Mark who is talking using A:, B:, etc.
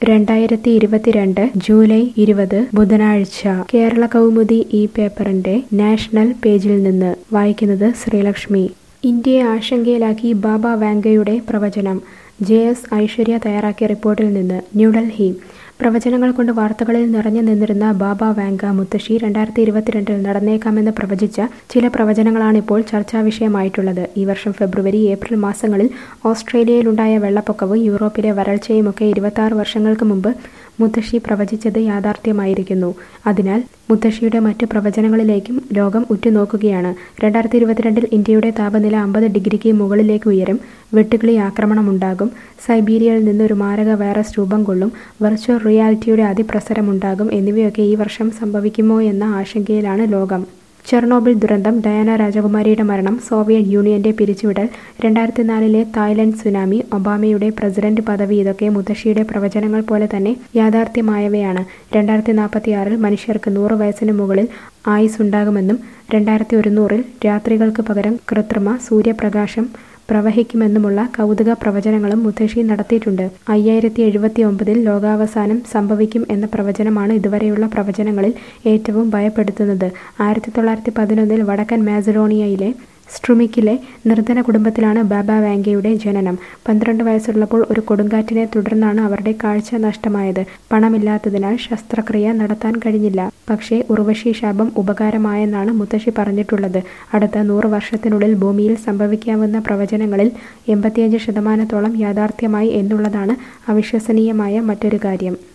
A: രണ്ടായിരത്തി ഇരുപത്തിരണ്ട് ജൂലൈ ഇരുപത് ബുധനാഴ്ച കേരള കൗമുദി ഈ പേപ്പറിന്റെ നാഷണൽ പേജിൽ നിന്ന് വായിക്കുന്നത് ശ്രീലക്ഷ്മി ഇന്ത്യയെ ആശങ്കയിലാക്കി ബാബ വാങ്കയുടെ പ്രവചനം ജെ എസ് ഐശ്വര്യ തയ്യാറാക്കിയ റിപ്പോർട്ടിൽ നിന്ന് ന്യൂഡൽഹി പ്രവചനങ്ങൾ കൊണ്ട് വാർത്തകളിൽ നിറഞ്ഞു നിന്നിരുന്ന ബാബ വാങ്ക മുത്തശ്ശി രണ്ടായിരത്തി ഇരുപത്തിരണ്ടിൽ നടന്നേക്കാമെന്ന് പ്രവചിച്ച ചില പ്രവചനങ്ങളാണ് ഇപ്പോൾ ചർച്ചാ വിഷയമായിട്ടുള്ളത് ഈ വർഷം ഫെബ്രുവരി ഏപ്രിൽ മാസങ്ങളിൽ ഓസ്ട്രേലിയയിലുണ്ടായ വെള്ളപ്പൊക്കവും യൂറോപ്പിലെ വരൾച്ചയുമൊക്കെ ഇരുപത്തി വർഷങ്ങൾക്ക് മുമ്പ് മുത്തശ്ശി പ്രവചിച്ചത് യാഥാർത്ഥ്യമായിരിക്കുന്നു അതിനാൽ മുത്തശ്ശിയുടെ മറ്റ് പ്രവചനങ്ങളിലേക്കും ലോകം ഉറ്റുനോക്കുകയാണ് രണ്ടായിരത്തി ഇരുപത്തിരണ്ടിൽ ഇന്ത്യയുടെ താപനില അമ്പത് ഡിഗ്രിക്ക് മുകളിലേക്ക് ഉയരും വെട്ടുകിളി ആക്രമണമുണ്ടാകും സൈബീരിയയിൽ നിന്ന് ഒരു മാരക വൈറസ് രൂപം കൊള്ളും വെർച്വൽ റിയാലിറ്റിയുടെ അതിപ്രസരമുണ്ടാകും എന്നിവയൊക്കെ ഈ വർഷം സംഭവിക്കുമോ എന്ന ആശങ്കയിലാണ് ലോകം ചെർണോബിൽ ദുരന്തം ഡയാന രാജകുമാരിയുടെ മരണം സോവിയറ്റ് യൂണിയന്റെ പിരിച്ചുവിടൽ രണ്ടായിരത്തി നാലിലെ തായ്ലൻഡ് സുനാമി ഒബാമയുടെ പ്രസിഡന്റ് പദവി ഇതൊക്കെ മുത്തശ്ശിയുടെ പ്രവചനങ്ങൾ പോലെ തന്നെ യാഥാർത്ഥ്യമായവയാണ് രണ്ടായിരത്തി നാൽപ്പത്തിയാറിൽ മനുഷ്യർക്ക് നൂറ് വയസ്സിന് മുകളിൽ ആയുസ് ഉണ്ടാകുമെന്നും രണ്ടായിരത്തി ഒരുന്നൂറിൽ രാത്രികൾക്ക് പകരം കൃത്രിമ സൂര്യപ്രകാശം പ്രവഹിക്കുമെന്നുമുള്ള കൗതുക പ്രവചനങ്ങളും മുത്തശ്ശി നടത്തിയിട്ടുണ്ട് അയ്യായിരത്തി എഴുപത്തി ഒമ്പതിൽ ലോകാവസാനം സംഭവിക്കും എന്ന പ്രവചനമാണ് ഇതുവരെയുള്ള പ്രവചനങ്ങളിൽ ഏറ്റവും ഭയപ്പെടുത്തുന്നത് ആയിരത്തി തൊള്ളായിരത്തി പതിനൊന്നിൽ വടക്കൻ മാസഡോണിയയിലെ സ്ട്രുമിക്കിലെ നിർധന കുടുംബത്തിലാണ് ബാബ വാങ്കയുടെ ജനനം പന്ത്രണ്ട് വയസ്സുള്ളപ്പോൾ ഒരു കൊടുങ്കാറ്റിനെ തുടർന്നാണ് അവരുടെ കാഴ്ച നഷ്ടമായത് പണമില്ലാത്തതിനാൽ ശസ്ത്രക്രിയ നടത്താൻ കഴിഞ്ഞില്ല പക്ഷേ ഉർവശി ശാപം ഉപകാരമായെന്നാണ് മുത്തശ്ശി പറഞ്ഞിട്ടുള്ളത് അടുത്ത നൂറ് വർഷത്തിനുള്ളിൽ ഭൂമിയിൽ സംഭവിക്കാവുന്ന പ്രവചനങ്ങളിൽ എൺപത്തിയഞ്ച് ശതമാനത്തോളം യാഥാർത്ഥ്യമായി എന്നുള്ളതാണ് അവിശ്വസനീയമായ മറ്റൊരു കാര്യം